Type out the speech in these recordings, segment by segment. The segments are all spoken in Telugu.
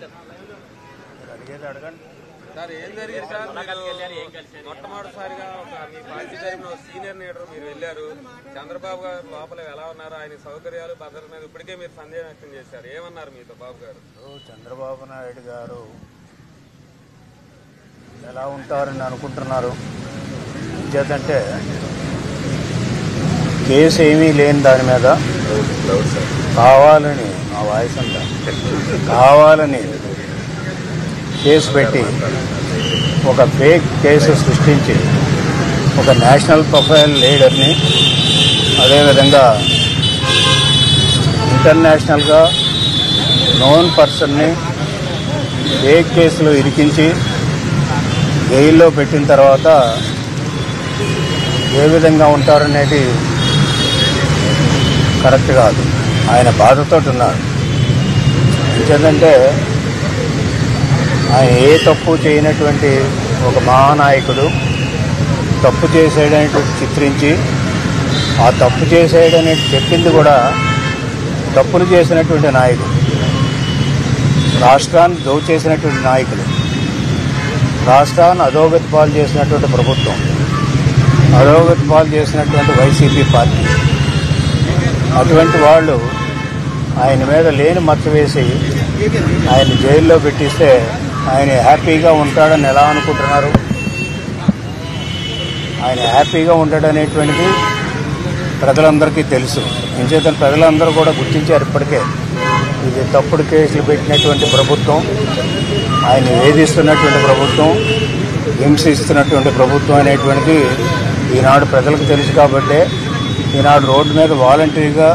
అడిగేది అడగండి సార్ ఏం జరిగింది సార్ మీరు మొట్టమొదటిసారిగా ఒక మీ పార్టీ తరఫున సీనియర్ లీడర్ మీరు వెళ్ళారు చంద్రబాబు గారు లోపల ఎలా ఉన్నారు ఆయన సౌకర్యాలు భద్రత మీద ఇప్పటికే మీరు సందేహం వ్యక్తం చేశారు ఏమన్నారు మీతో బాబు గారు ఇప్పుడు చంద్రబాబు నాయుడు గారు ఎలా ఉంటారని అనుకుంటున్నారు చేతంటే కేసు ఏమీ లేని దాని మీద కావాలని ఆ వాయిస్ అంతా కావాలని కేసు పెట్టి ఒక ఫేక్ కేసు సృష్టించి ఒక నేషనల్ ప్రొఫైల్ లీడర్ని అదేవిధంగా ఇంటర్నేషనల్గా నోన్ పర్సన్ని ఫేక్ కేసులో ఇరికించి జైల్లో పెట్టిన తర్వాత ఏ విధంగా ఉంటారనేది కరెక్ట్ కాదు ఆయన బాధతో ఉన్నారు ఎందుకంటే ఆయన ఏ తప్పు చేయనటువంటి ఒక మహానాయకుడు తప్పు చేసేయడని చిత్రించి ఆ తప్పు చేసేయడని చెప్పింది కూడా తప్పులు చేసినటువంటి నాయకుడు రాష్ట్రాన్ని దోచేసినటువంటి నాయకులు రాష్ట్రాన్ని అధోగతి పాలు చేసినటువంటి ప్రభుత్వం అధోగతి పాలు చేసినటువంటి వైసీపీ పార్టీ అటువంటి వాళ్ళు ఆయన మీద లేని మచ్చ వేసి ఆయన జైల్లో పెట్టిస్తే ఆయన హ్యాపీగా ఉంటాడని ఎలా అనుకుంటున్నారు ఆయన హ్యాపీగా ఉంటాడనేటువంటిది ప్రజలందరికీ తెలుసు ఎంచేత ప్రజలందరూ కూడా గుర్తించారు ఇప్పటికే ఇది తప్పుడు కేసులు పెట్టినటువంటి ప్రభుత్వం ఆయన వేధిస్తున్నటువంటి ప్రభుత్వం హింసిస్తున్నటువంటి ప్రభుత్వం అనేటువంటిది ఈనాడు ప్రజలకు తెలుసు కాబట్టే ఈనాడు రోడ్డు మీద వాలంటరీగా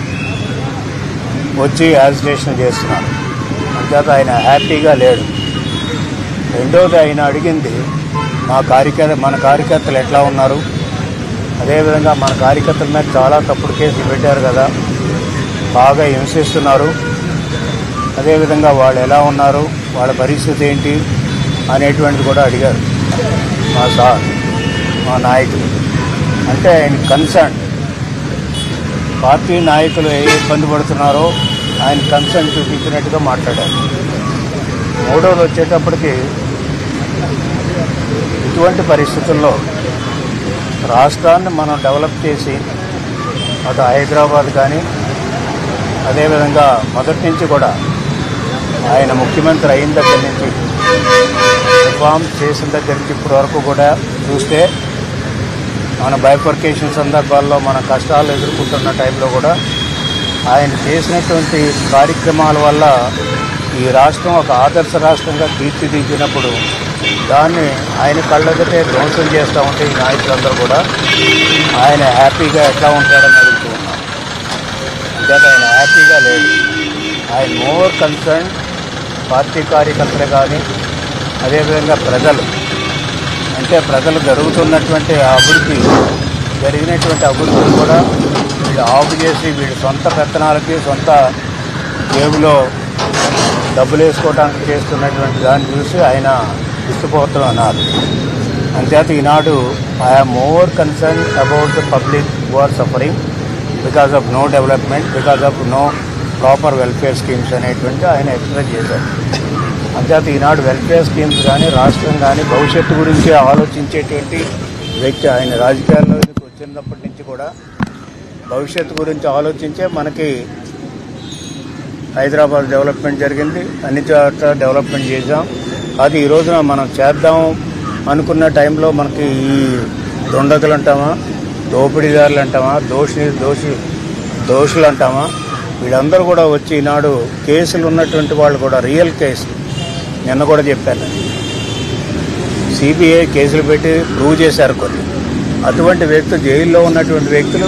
వచ్చి యాజిటేషన్ చేస్తున్నారు అంచేత ఆయన హ్యాపీగా లేడు రెండోది ఆయన అడిగింది మా కార్యకర్త మన కార్యకర్తలు ఎట్లా ఉన్నారు అదేవిధంగా మన కార్యకర్తల మీద చాలా తప్పుడు కేసులు పెట్టారు కదా బాగా హింసిస్తున్నారు అదేవిధంగా వాళ్ళు ఎలా ఉన్నారు వాళ్ళ పరిస్థితి ఏంటి అనేటువంటిది కూడా అడిగారు మా సార్ మా నాయకులు అంటే ఆయన కన్సర్న్ పార్టీ నాయకులు ఏ ఇబ్బంది పడుతున్నారో ఆయన కన్సర్న్ చూపించినట్టుగా మాట్లాడారు మూడోది వచ్చేటప్పటికి ఇటువంటి పరిస్థితుల్లో రాష్ట్రాన్ని మనం డెవలప్ చేసి అటు హైదరాబాద్ కానీ అదేవిధంగా మొదటి నుంచి కూడా ఆయన ముఖ్యమంత్రి అయిన దగ్గర నుంచి రిఫార్మ్ చేసిన దగ్గర నుంచి ఇప్పటి వరకు కూడా చూస్తే మన బైఫర్కేషన్ సందర్భాల్లో మన కష్టాలు ఎదుర్కొంటున్న టైంలో కూడా ఆయన చేసినటువంటి కార్యక్రమాల వల్ల ఈ రాష్ట్రం ఒక ఆదర్శ రాష్ట్రంగా తీర్చిదిద్దినప్పుడు దాన్ని ఆయన కళ్ళెదిటే ధ్వంసం చేస్తూ ఉంటే ఈ నాయకులందరూ కూడా ఆయన హ్యాపీగా ఎట్లా ఉంటాడని అడుగుతూ ఉన్నారు అంటే ఆయన హ్యాపీగా లేదు ఆయన మోర్ కన్సర్న్ పార్టీ కార్యకర్తలు కానీ అదేవిధంగా ప్రజలు అంటే ప్రజలు జరుగుతున్నటువంటి ఆ అభివృద్ధి జరిగినటువంటి అభివృద్ధిని కూడా వీళ్ళు ఆఫ్ చేసి వీళ్ళ సొంత పెత్తనాలకి సొంత జేబులో డబ్బులు వేసుకోవడానికి చేస్తున్నటువంటి దాన్ని చూసి ఆయన విస్తుపోతూ ఉన్నారు అంచేత ఈనాడు I'm more concern about the public who are suffering because of no development because of no proper welfare schemes అనేటువంటి ఆయన ఎక్స్ప్రెస్ చేశారు అంచేత ఈనాడు వెల్ఫేర్ స్కీమ్స్ కానీ రాష్ట్రం కానీ భవిష్యత్తు గురించి ఆలోచించేటువంటి వ్యక్తి ఆయన రాజకీయాల్లోకి వచ్చినప్పటి నుంచి కూడా భవిష్యత్తు గురించి ఆలోచించే మనకి హైదరాబాద్ డెవలప్మెంట్ జరిగింది అన్ని చోట్ల డెవలప్మెంట్ చేసాం అది ఈ రోజున మనం చేద్దాం అనుకున్న టైంలో మనకి ఈ దొండకులు అంటామా దోపిడీదారులు అంటామా దోషి దోషి దోషులు అంటామా వీళ్ళందరూ కూడా వచ్చి ఈనాడు కేసులు ఉన్నటువంటి వాళ్ళు కూడా రియల్ కేసు నిన్న కూడా చెప్పాను సిబిఐ కేసులు పెట్టి ప్రూవ్ చేశారు కొన్ని అటువంటి వ్యక్తులు జైల్లో ఉన్నటువంటి వ్యక్తులు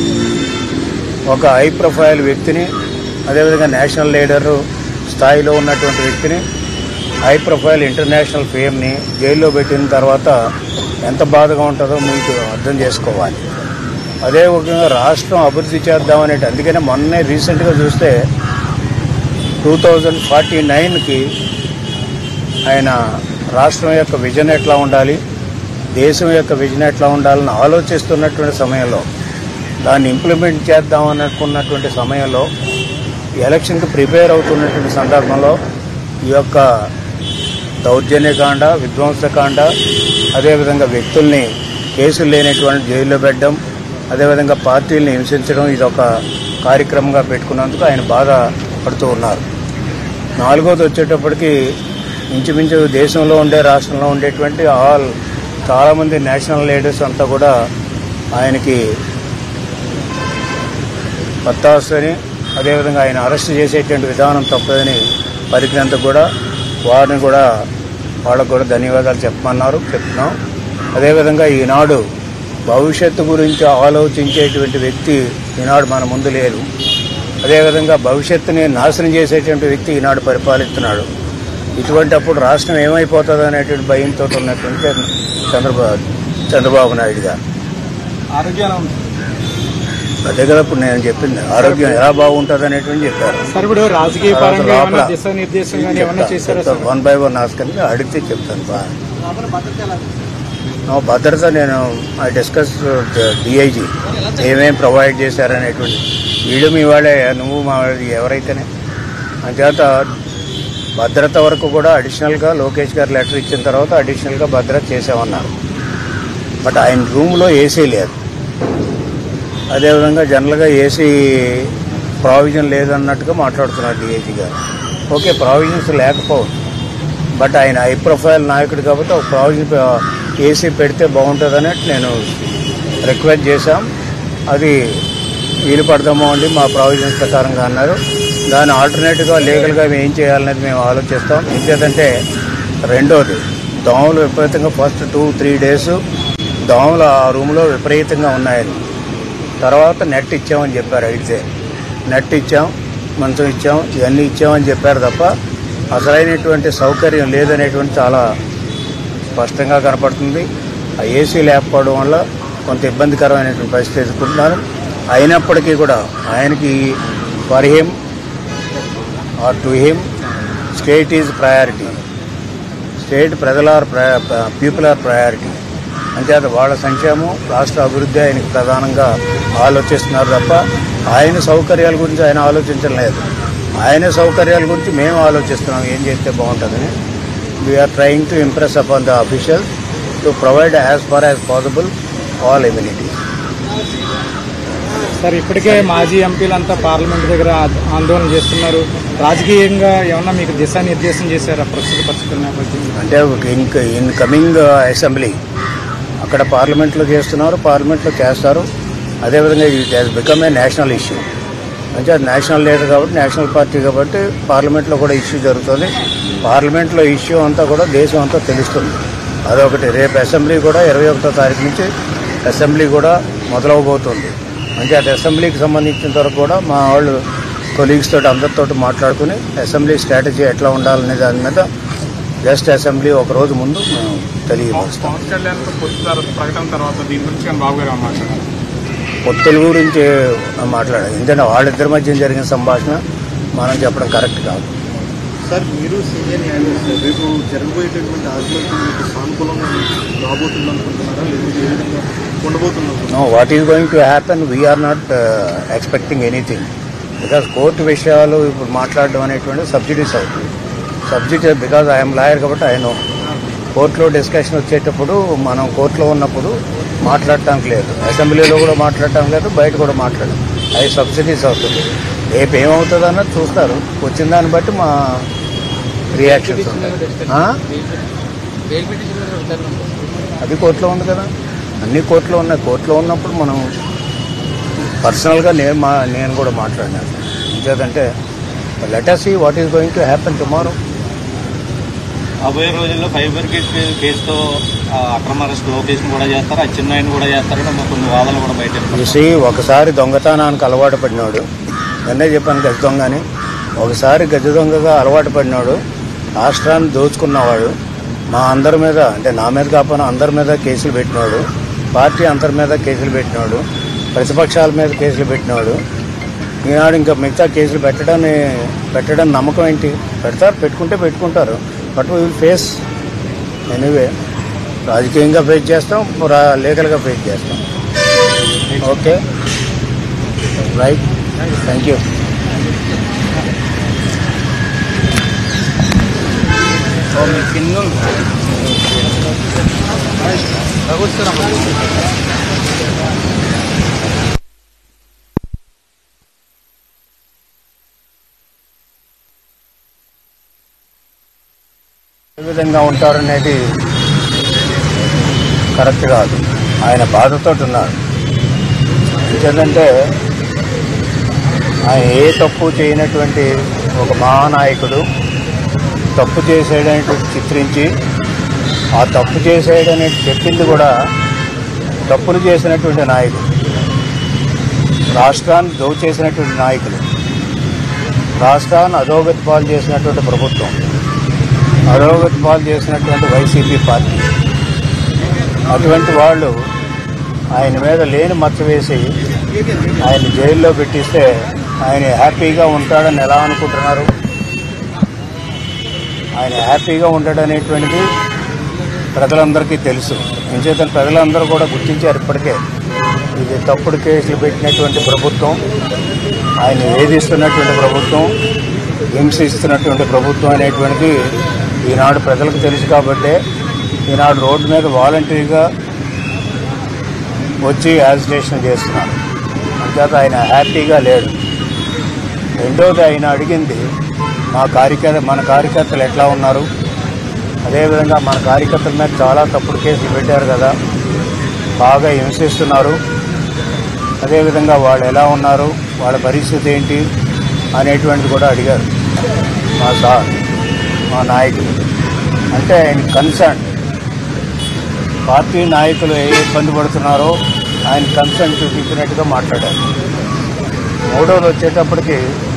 ఒక హై ప్రొఫైల్ వ్యక్తిని అదేవిధంగా నేషనల్ లీడర్ స్థాయిలో ఉన్నటువంటి వ్యక్తిని హై ప్రొఫైల్ ఇంటర్నేషనల్ ఫేమ్ని జైల్లో పెట్టిన తర్వాత ఎంత బాధగా ఉంటుందో మీకు అర్థం చేసుకోవాలి అదే విధంగా రాష్ట్రం అభివృద్ధి చేద్దామనే అందుకనే మొన్నే రీసెంట్గా చూస్తే టూ థౌజండ్ ఫార్టీ నైన్కి ఆయన రాష్ట్రం యొక్క విజన్ ఎట్లా ఉండాలి దేశం యొక్క విజన్ ఎట్లా ఉండాలని ఆలోచిస్తున్నటువంటి సమయంలో దాన్ని ఇంప్లిమెంట్ చేద్దాం అనుకున్నటువంటి సమయంలో ఎలక్షన్కి ప్రిపేర్ అవుతున్నటువంటి సందర్భంలో ఈ యొక్క దౌర్జన్యకాండ విధ్వంసకాండ అదేవిధంగా వ్యక్తుల్ని కేసులు లేనటువంటి జైల్లో పెట్టడం అదేవిధంగా పార్టీల్ని హింసించడం ఇది ఒక కార్యక్రమంగా పెట్టుకున్నందుకు ఆయన బాధ పడుతూ ఉన్నారు నాలుగోది వచ్చేటప్పటికి ఇంచుమించు దేశంలో ఉండే రాష్ట్రంలో ఉండేటువంటి ఆల్ చాలామంది నేషనల్ లీడర్స్ అంతా కూడా ఆయనకి పత్తాసని అదేవిధంగా ఆయన అరెస్ట్ చేసేటువంటి విధానం తప్పదని పరిజ్ఞంత కూడా వారిని కూడా వాళ్ళకు కూడా ధన్యవాదాలు చెప్పమన్నారు చెప్తున్నాం అదేవిధంగా ఈనాడు భవిష్యత్తు గురించి ఆలోచించేటువంటి వ్యక్తి ఈనాడు మన ముందు లేరు అదేవిధంగా భవిష్యత్తుని నాశనం చేసేటువంటి వ్యక్తి ఈనాడు పరిపాలిస్తున్నాడు ఇటువంటి అప్పుడు రాష్ట్రం ఏమైపోతుంది అనేటువంటి భయంతో ఉన్నటువంటి చంద్రబాబు చంద్రబాబు నాయుడు గారు ఆరోగ్యం అదే కదా ఇప్పుడు నేను చెప్పింది ఆరోగ్యం ఎలా బాగుంటుంది అనేటువంటి చెప్పారు సార్ ఇప్పుడు రాజకీయ పరంగా ఏమైనా దిశానిర్దేశం కానీ ఏమైనా చేశారా సార్ వన్ బై వన్ ఆస్కని అడిగితే చెప్తాను బా నా భద్రత నేను ఐ డిస్కస్ డిఐజీ ఏమేం ప్రొవైడ్ చేశారనేటువంటి వీళ్ళు మీ వాళ్ళే నువ్వు మా వాళ్ళది ఎవరైతేనే అంచేత భద్రత వరకు కూడా అడిషనల్గా లోకేష్ గారు లెటర్ ఇచ్చిన తర్వాత అడిషనల్గా భద్రత చేసామన్నారు బట్ ఆయన రూమ్లో ఏసీ లేదు అదేవిధంగా జనరల్గా ఏసీ ప్రావిజన్ లేదన్నట్టుగా మాట్లాడుతున్నారు డిఐజీ గారు ఓకే ప్రావిజన్స్ లేకపోవచ్చు బట్ ఆయన హై ప్రొఫైల్ నాయకుడు కాబట్టి ఒక ప్రావిజన్ ఏసీ పెడితే బాగుంటుంది నేను రిక్వెస్ట్ చేశాం అది వీలు పడదామో అండి మా ప్రావిజన్స్ ప్రకారంగా అన్నారు దాని ఆల్టర్నేటివ్గా లీగల్గా మేము ఏం చేయాలనేది మేము ఆలోచిస్తాం ఇంకేదంటే రెండోది దోమలు విపరీతంగా ఫస్ట్ టూ త్రీ డేస్ దోమలు ఆ రూమ్లో విపరీతంగా ఉన్నాయని తర్వాత నెట్ ఇచ్చామని చెప్పారు అయితే నెట్ ఇచ్చాం మంచం ఇచ్చాం ఇవన్నీ ఇచ్చామని చెప్పారు తప్ప అసలైనటువంటి సౌకర్యం లేదనేటువంటి చాలా స్పష్టంగా కనపడుతుంది ఆ ఏసీ లేకపోవడం వల్ల కొంత ఇబ్బందికరమైనటువంటి పరిస్థితి ఎదుర్కొంటున్నారు అయినప్పటికీ కూడా ఆయనకి for him or to him state is priority state ప్రజల ఆర్ పీపుల్ ఆర్ ప్రయారిటీ అంచేత వాళ్ళ సంక్షేమం రాష్ట్ర అభివృద్ధి ఆయనకి ప్రధానంగా ఆలోచిస్తున్నారు తప్ప ఆయన సౌకర్యాల గురించి ఆయన ఆలోచించడం లేదు ఆయన సౌకర్యాల గురించి మేము ఆలోచిస్తున్నాం ఏం చేస్తే బాగుంటుందని we are trying to impress upon the official to provide as far as possible all immunities sir ఇప్పటికే మాజీ ఎంపీలంతా పార్లమెంట్ దగ్గర ఆ- ఆందోళన చేస్తున్నారు రాజకీయంగా ఏమన్నా మీకు దిశానిర్దేశం చేశారా ప్రస్తుత పరిస్థితుల నేపథ్యంలో అంటే ఇన్ ఇన్ కమింగ్ అసెంబ్లీ అక్కడ పార్లమెంట్లో చేస్తున్నారు పార్లమెంట్లో చేస్తారు అదేవిధంగా it has become a national issue అంటే అది నేషనల్ లీడర్ కాబట్టి నేషనల్ పార్టీ కాబట్టి పార్లమెంట్లో కూడా ఇష్యూ జరుగుతుంది పార్లమెంట్లో ఇష్యూ అంతా కూడా దేశం అంతా తెలుస్తుంది అదొకటి రేపు అసెంబ్లీ కూడా ఇరవై ఒకటో తారీఖు నుంచి అసెంబ్లీ కూడా మొదలవబోతుంది అంటే అది అసెంబ్లీకి సంబంధించిన వరకు కూడా మా వాళ్ళు కొలీగ్స్ తోటి అందరితో మాట్లాడుకుని అసెంబ్లీ స్ట్రాటజీ ఎట్లా ఉండాలనే దాని మీద జస్ట్ అసెంబ్లీ ఒక రోజు ముందు మేము తెలియపరుస్తాం పవన్ కళ్యాణ్ ప్రకటన తర్వాత దీని గురించి కానీ బాబు గారు మాట్లాడారు పొత్తుల గురించి మాట్లాడాలి ఎందుకంటే వాళ్ళిద్దరి మధ్య జరిగిన సంభాషణ మనం చెప్పడం కరెక్ట్ కాదు సార్ మీరు సీనియర్ న్యాయమూర్తి రేపు జరగబోయేటటువంటి ఆర్గ్యుమెంట్ మీకు సానుకూలంగా రాబోతుంది అనుకుంటున్నారా లేకపోతే ఏ విధంగా ఉండబోతుంది no what is going to happen we are not expecting anything because court విషయాలు ఇప్పుడు మాట్లాడడం అనేటువంటి సబ్సిడీస్ అవుతుంది సబ్సిడీ బికాజ్ ఐఎమ్ లాయర్ కాబట్టి ఆయన కోర్టులో డిస్కషన్ వచ్చేటప్పుడు మనం కోర్టులో ఉన్నప్పుడు మాట్లాడటానికి లేదు అసెంబ్లీలో కూడా మాట్లాడటానికి లేదు బయట కూడా మాట్లాడడం అవి సబ్సిడీస్ అవుతుంది రేపు ఏమవుతుంది అన్నది చూస్తారు వచ్చిన దాన్ని బట్టి మా రియాక్షన్స్ ఉంటాయి ఆ? అది కోర్టులో ఉంది కదా అన్ని కోర్టులో ఉన్నాయి కోర్టులో ఉన్నప్పుడు మనం పర్సనల్గా నేను మా నేను కూడా మాట్లాడినాను ఇంకేదంటే letter see what is going to happen tomorrow రాబోయే రోజుల్లో ఫైబర్ గేట్ కేసుతో ఆ, అక్రమ అరెస్ట్ లోకేష్ కూడా చేస్తారు ఆ చిన్న ఆయన కూడా చేస్తారని మా కొన్ని వాదనలు కూడా బయట వినపడుతున్నాయి. చూసి ఒకసారి దొంగతనానికి అలవాటు పడినాడు నిన్నే చెప్పాను గజ దొంగ అని ఒకసారి గజ దొంగగా అలవాటు పడినాడు రాష్ట్రాన్ని దోచుకున్నవాడు మా అందరి మీద అంటే నా మీద కాకపోయినా అందరి మీద కేసులు పెట్టినాడు పార్టీ అందరి మీద కేసులు పెట్టినాడు ప్రతిపక్షాల మీద కేసులు పెట్టినాడు ఈనాడు ఇంకా మిగతా కేసులు పెట్టడాన్ని పెట్టడం నమ్మకం ఏంటి పెడతారు పెట్టుకుంటే పెట్టుకుంటారు బట్ విల్ ఫేస్ ఎనీవే రాజకీయంగా ఫేస్ చేస్తాం రా- లీగల్గా ఫేస్ చేస్తాం ఓకే రైట్ థ్యాంక్ యూ ఏ విధంగా ఉంటారనేది కరెక్ట్ కాదు ఆయన బాధతో ఉన్నారు ఎందుకంటే ఆయన ఏ తప్పు చేయనటువంటి ఒక మహానాయకుడు తప్పు చేసేయడానికి చిత్రించి ఆ తప్పు చేసేయడని చెప్పింది కూడా తప్పులు చేసినటువంటి నాయకుడు రాష్ట్రాన్ని దోచేసినటువంటి నాయకులు రాష్ట్రాన్ని అధోగతి పాలు చేసినటువంటి ప్రభుత్వం అధోగతి పాలు చేసినటువంటి వైసీపీ పార్టీ అటువంటి వాళ్ళు ఆయన మీద లేని మచ్చ వేసి ఆయన జైల్లో పెట్టిస్తే ఆయన హ్యాపీగా ఉంటాడని ఎలా అనుకుంటున్నారు ఆయన హ్యాపీగా ఉంటాడనేటువంటిది ప్రజలందరికీ తెలుసు ఎంచేత ప్రజలందరూ కూడా గుర్తించారు ఇప్పటికే ఇది తప్పుడు కేసులు పెట్టినటువంటి ప్రభుత్వం ఆయన వేధిస్తున్నటువంటి ప్రభుత్వం హింసిస్తున్నటువంటి ప్రభుత్వం అనేటువంటిది ఈనాడు ప్రజలకు తెలుసు కాబట్టే ఈనాడు రోడ్డు మీద వాలంటరీగా వచ్చి యాజిటేషన్ చేస్తున్నారు అంచేత ఆయన హ్యాపీగా లేడు రెండోది ఆయన అడిగింది మా కార్యకర్త మన కార్యకర్తలు ఎట్లా ఉన్నారు అదేవిధంగా మన కార్యకర్తల మీద చాలా తప్పుడు కేసులు పెట్టారు కదా బాగా హింసిస్తున్నారు అదేవిధంగా వాళ్ళు ఎలా ఉన్నారు వాళ్ళ పరిస్థితి ఏంటి అనేటువంటిది కూడా అడిగారు మా సార్ మా నాయకులు అంటే ఆయన కన్సర్న్ పార్టీ నాయకులు ఏ ఇబ్బంది పడుతున్నారో ఆయన కన్సర్న్ చూపించినట్టుగా మాట్లాడారు మూడోది వచ్చేటప్పటికి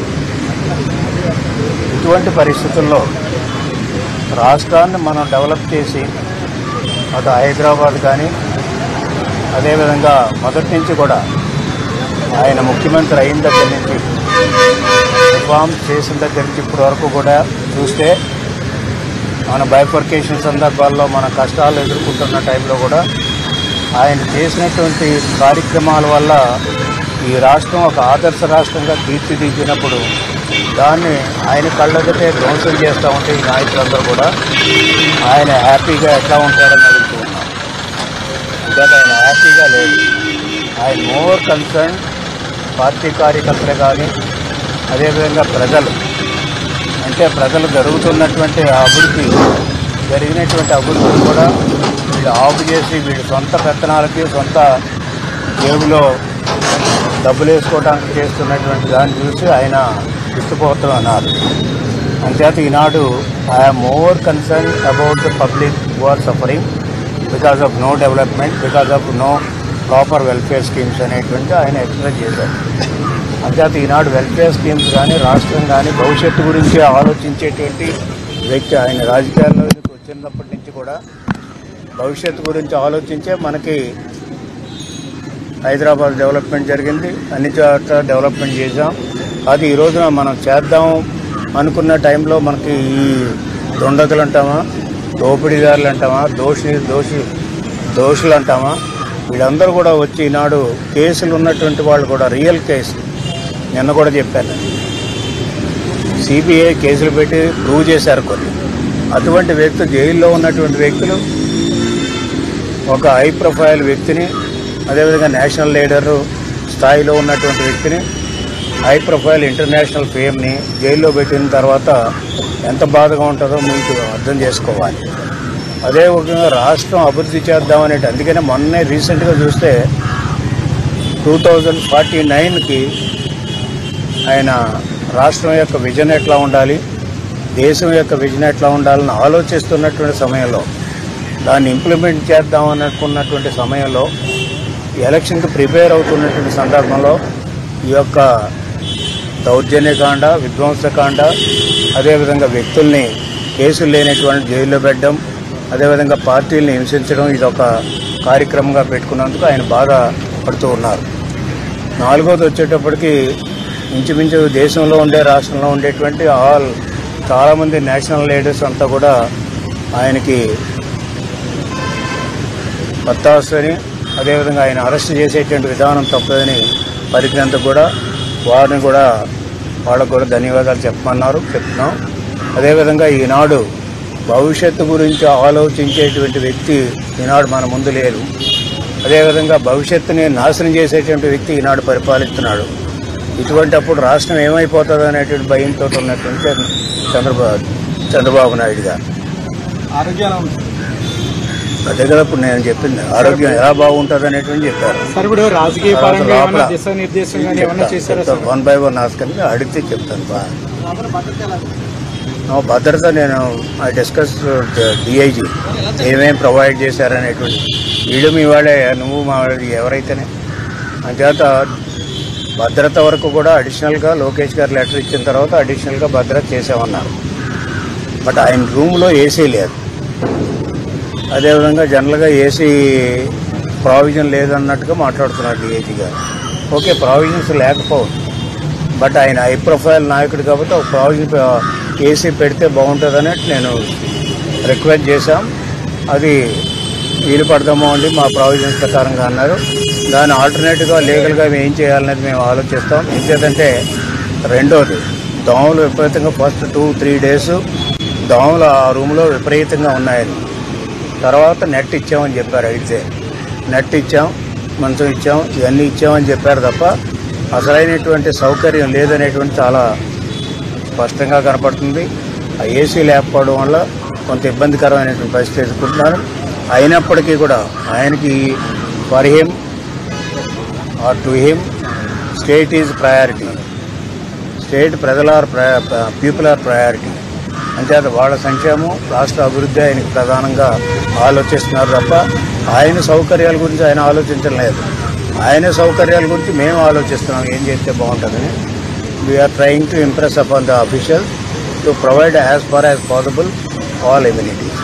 ఇటువంటి పరిస్థితుల్లో రాష్ట్రాన్ని మనం డెవలప్ చేసి అటు హైదరాబాద్ కానీ అదేవిధంగా మొదటి నుంచి కూడా ఆయన ముఖ్యమంత్రి అయిన దగ్గర నుంచి రిఫార్మ్ చేసిన దగ్గర నుంచి ఇప్పటి వరకు కూడా చూస్తే మన బైఫర్కేషన్ సందర్భాల్లో మన కష్టాలు ఎదుర్కొంటున్న టైంలో కూడా ఆయన చేసినటువంటి కార్యక్రమాల వల్ల ఈ రాష్ట్రం ఒక ఆదర్శ రాష్ట్రంగా తీర్చిదిద్దినప్పుడు దాన్ని ఆయన కళ్ళెదిటే ధ్వంసం చేస్తూ ఉంటే ఈ నాయకులందరూ కూడా ఆయన హ్యాపీగా ఎట్లా ఉంటాడని అడుగుతూ ఉన్నాం ఇంకా ఆయన హ్యాపీగా లేదు ఆయన మోర్ కన్సర్న్ పార్టీ కార్యకర్తలు కానీ అదేవిధంగా ప్రజలు అంటే ప్రజలు జరుగుతున్నటువంటి అభివృద్ధి జరిగినటువంటి అభివృద్ధిని కూడా వీళ్ళు ఆపు చేసి వీళ్ళు సొంత పెత్తనాలకి సొంత జేబులో డబ్బులు వేసుకోవడానికి చేస్తున్నటువంటి దాన్ని చూసి ఆయన విస్తుపోతూ అన్నారు అంచేత ఈనాడు I'm more concern about the public who are suffering because of no development because of no proper welfare schemes అనేటువంటి ఆయన ఎక్స్ప్రెస్ చేశారు అంచేత ఈనాడు వెల్ఫేర్ స్కీమ్స్ కానీ రాష్ట్రం కానీ భవిష్యత్తు గురించి ఆలోచించేటువంటి వ్యక్తి ఆయన రాజకీయాల్లోకి వచ్చినప్పటి నుంచి కూడా భవిష్యత్తు గురించి ఆలోచించే మనకి హైదరాబాద్ డెవలప్మెంట్ జరిగింది అన్ని చోట్ల డెవలప్మెంట్ చేసాం అది ఈ రోజున మనం చేద్దాం అనుకున్న టైంలో మనకి ఈ దొండకులు అంటామా దోపిడీదారులు అంటామా దోషి దోషి దోషులు అంటామా వీళ్ళందరూ కూడా వచ్చి ఈనాడు కేసులు ఉన్నటువంటి వాళ్ళు కూడా రియల్ కేసు నిన్న కూడా చెప్పాను సిబిఐ కేసులు పెట్టి ప్రూవ్ చేశారు కొన్ని అటువంటి వ్యక్తులు జైల్లో ఉన్నటువంటి వ్యక్తులు ఒక హై ప్రొఫైల్ వ్యక్తిని అదేవిధంగా నేషనల్ లీడర్ స్థాయిలో ఉన్నటువంటి వ్యక్తిని హై ప్రొఫైల్ ఇంటర్నేషనల్ ఫేమ్ని జైల్లో పెట్టిన తర్వాత ఎంత బాధగా ఉంటుందో మీకు అర్థం చేసుకోవాలి అదే విధంగా రాష్ట్రం అభివృద్ధి చేద్దామనే అందుకనే మొన్నే రీసెంట్గా చూస్తే టూ థౌజండ్ ఫార్టీ నైన్కి ఆయన రాష్ట్రం యొక్క విజన్ ఎట్లా ఉండాలి దేశం యొక్క విజన్ ఎట్లా ఉండాలని ఆలోచిస్తున్నటువంటి సమయంలో దాన్ని ఇంప్లిమెంట్ చేద్దాం అనుకున్నటువంటి సమయంలో ఎలక్షన్కి ప్రిపేర్ అవుతున్నటువంటి సందర్భంలో ఈ యొక్క దౌర్జన్యకాండ విధ్వంసకాండ అదేవిధంగా వ్యక్తుల్ని కేసులు లేనటువంటి జైల్లో పెట్టడం అదేవిధంగా పార్టీల్ని హింసించడం ఇది ఒక కార్యక్రమంగా పెట్టుకున్నందుకు ఆయన బాధ పడుతూ ఉన్నారు నాలుగోది వచ్చేటప్పటికి ఇంచుమించు దేశంలో ఉండే రాష్ట్రంలో ఉండేటువంటి ఆల్ చాలామంది నేషనల్ లీడర్స్ అంతా కూడా ఆయనకి పత్తాసని అదేవిధంగా ఆయన అరెస్ట్ చేసేటువంటి విధానం తప్పదని పరిజ్ఞంతకు కూడా వారిని కూడా వాళ్ళకు కూడా ధన్యవాదాలు చెప్పమన్నారు చెప్తున్నాం అదేవిధంగా ఈనాడు భవిష్యత్తు గురించి ఆలోచించేటువంటి వ్యక్తి ఈనాడు మన ముందు లేరు అదేవిధంగా భవిష్యత్తుని నాశనం చేసేటువంటి వ్యక్తి ఈనాడు పరిపాలిస్తున్నాడు ఇటువంటి అప్పుడు రాష్ట్రం ఏమైపోతుంది అనేటువంటి భయంతో ఉన్నటువంటి చంద్రబాబు చంద్రబాబు నాయుడు గారు ఆరోగ్యాలు అదే కదా ఇప్పుడు నేను చెప్పింది ఆరోగ్యం ఎలా బాగుంటుంది అనేటువంటి చెప్పారు సార్ ఇప్పుడు రాజకీయ పరంగా ఏమైనా లోపల దిశానిర్దేశం కానీ ఏమైనా చేశారా సార్ వన్ బై వన్ ఆస్కని అడిగితే చెప్తాను బా నా భద్రత నేను ఐ డిస్కస్ డిఐజీ ఏమేం ప్రొవైడ్ చేశారనేటువంటి వీడు మీ వాళ్ళే నువ్వు మా వాడి ఎవరైతేనే అంచేత భద్రత వరకు కూడా అడిషనల్గా లోకేష్ గారు లెటర్ ఇచ్చిన తర్వాత అడిషనల్గా భద్రత చేసామన్నారు బట్ ఆయన రూమ్లో ఏసీ లేదు అదేవిధంగా జనరల్గా ఏసీ ప్రావిజన్ లేదన్నట్టుగా మాట్లాడుతున్నారు డిఐజీ గారు ఓకే ప్రావిజన్స్ లేకపోవచ్చు బట్ ఆయన హై ప్రొఫైల్ నాయకుడు కాబట్టి ఒక ప్రావిజన్ ఏసీ పెడితే బాగుంటుంది నేను రిక్వెస్ట్ చేశాం అది వీలు పడదామో అండి మా ప్రావిజన్స్ ప్రకారంగా అన్నారు దాని ఆల్టర్నేటివ్గా లీగల్గా మేము ఏం చేయాలనేది మేము ఆలోచిస్తాం ఇంకేదంటే రెండోది దోమలు విపరీతంగా ఫస్ట్ టూ త్రీ డేస్ దోమలు ఆ రూమ్లో విపరీతంగా ఉన్నాయని తర్వాత నెట్ ఇచ్చామని చెప్పారు అయితే నెట్ ఇచ్చాం మంచం ఇచ్చాం ఇవన్నీ ఇచ్చామని చెప్పారు తప్ప అసలైనటువంటి సౌకర్యం లేదనేటువంటి చాలా స్పష్టంగా కనపడుతుంది ఆ ఏసీ లేకపోవడం వల్ల కొంత ఇబ్బందికరమైనటువంటి పరిస్థితి ఎదుర్కొంటున్నారు అయినప్పటికీ కూడా ఆయనకి for him or to him state is priority state ప్రజల పీపుల్ ఆర్ ప్రయారిటీ అంచేత వాళ్ళ సంక్షేమం రాష్ట్ర అభివృద్ధి ఆయనకి ప్రధానంగా ఆలోచిస్తున్నారు తప్ప ఆయన సౌకర్యాల గురించి ఆయన ఆలోచించడం లేదు ఆయన సౌకర్యాల గురించి మేము ఆలోచిస్తున్నాం ఏం చేస్తే బాగుంటుందని we are trying to impress upon the official to provide as far as possible all immunities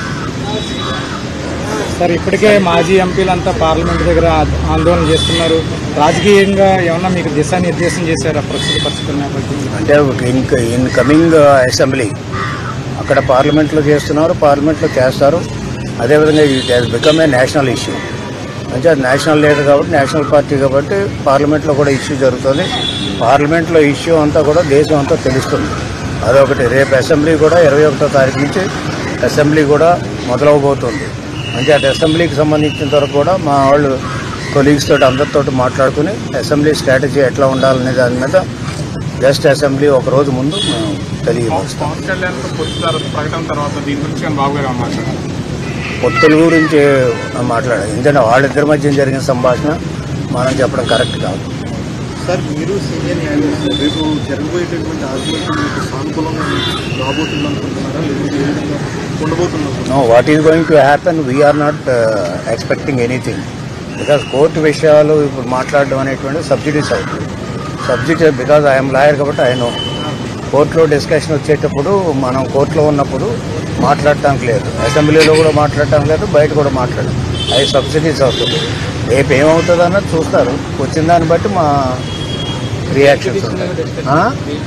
sir ఇప్పటికే మాజీ ఎంపీలంతా పార్లమెంట్ దగ్గర ఆ- ఆందోళన చేస్తున్నారు రాజకీయంగా ఏమన్నా మీకు దిశానిర్దేశం చేశారా ప్రస్తుత పరిస్థితుల నేపథ్యంలో అంటే ఇన్ ఇన్ కమింగ్ అసెంబ్లీ అక్కడ పార్లమెంట్లో చేస్తున్నారు పార్లమెంట్లో చేస్తారు అదేవిధంగా it has become a national issue అంటే అది నేషనల్ లీడర్ కాబట్టి నేషనల్ పార్టీ కాబట్టి పార్లమెంట్లో కూడా ఇష్యూ జరుగుతుంది పార్లమెంట్లో ఇష్యూ అంతా కూడా దేశం అంతా తెలుస్తుంది అదొకటి రేపు అసెంబ్లీ కూడా ఇరవై ఒకటో తారీఖు నుంచి అసెంబ్లీ కూడా మొదలవబోతుంది అంటే అటు అసెంబ్లీకి సంబంధించిన వరకు కూడా మా వాళ్ళు కొలీగ్స్ తోటి అందరితో మాట్లాడుకుని అసెంబ్లీ స్ట్రాటజీ ఎట్లా ఉండాలనే దాని మీద జస్ట్ అసెంబ్లీ ఒక రోజు ముందు మేము తెలియపరుస్తాం పవన్ కళ్యాణ్ పొత్తు ప్రకటన తర్వాత దీని గురించి కానీ బాబు గారు మాట్లాడారు పొత్తుల గురించి మాట్లాడాలి ఎందుకంటే వాళ్ళిద్దరి మధ్య జరిగిన సంభాషణ మనం చెప్పడం కరెక్ట్ కాదు సార్ మీరు సీనియర్ న్యాయమూర్తి రేపు జరగబోయేటటువంటి ఆర్గ్యుమెంట్ మీకు సానుకూలంగా రాబోతుంది అనుకుంటున్నారా లేకపోతే ఏ విధంగా ఉండబోతున్నారు no what is going to happen we are not expecting anything because court విషయాలు ఇప్పుడు మాట్లాడడం అనేటువంటి సబ్సిడీస్ అవుతుంది సబ్సిడీ బికాజ్ ఐఎమ్ లాయర్ కాబట్టి ఆయన కోర్టులో డిస్కషన్ వచ్చేటప్పుడు మనం కోర్టులో ఉన్నప్పుడు మాట్లాడటానికి లేదు అసెంబ్లీలో కూడా మాట్లాడటానికి లేదు బయట కూడా మాట్లాడడం అవి సబ్సిడీస్ అవుతుంది రేపు ఏమవుతుంది అన్నది చూస్తారు వచ్చిన దాన్ని బట్టి మా రియాక్షన్స్ ఉంటాయి ఆ?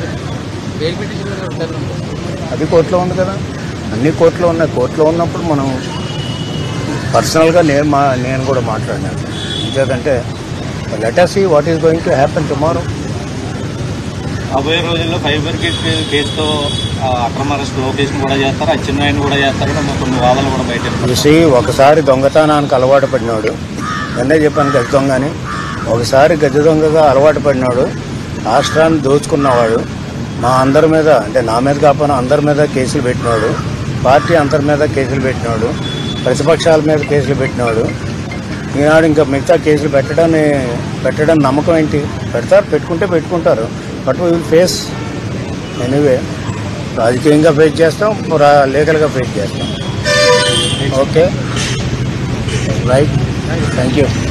అది కోర్టులో ఉంది కదా అన్ని కోర్టులో ఉన్నాయి కోర్టులో ఉన్నప్పుడు మనం పర్సనల్గా నేను మా నేను కూడా మాట్లాడినాను ఇంకేదంటే letter see what is going to happen tomorrow రాబోయే రోజుల్లో ఫైబర్ గేట్ కేసుతో ఆ, అక్రమ అరెస్ట్ లోకేష్ కూడా చేస్తారు అచ్చెన్నాయుడు కూడా చేస్తారు మరి కొన్ని వాదనలు కూడా బయట చూసి ఒకసారి దొంగతనానికి అలవాటు పడినాడు నిన్నే చెప్పాను గజ దొంగ అని ఒకసారి గజ దొంగగా అలవాటు పడినాడు రాష్ట్రాన్ని దోచుకున్నవాడు మా అందరి మీద అంటే నా మీద కాకపోయినా అందరి మీద కేసులు పెట్టినాడు పార్టీ అందరి మీద కేసులు పెట్టినాడు ప్రతిపక్షాల మీద కేసులు పెట్టినాడు ఈనాడు ఇంకా మిగతా కేసులు పెట్టడాన్ని పెట్టడం నమ్మకం ఏంటి పెడతారు పెట్టుకుంటే పెట్టుకుంటారు బట్ విల్ ఫేస్ ఎనీవే రాజకీయంగా ఫేస్ చేస్తాం రా- లీగల్గా ఫేస్ చేస్తాం ఓకే రైట్ థ్యాంక్ యూ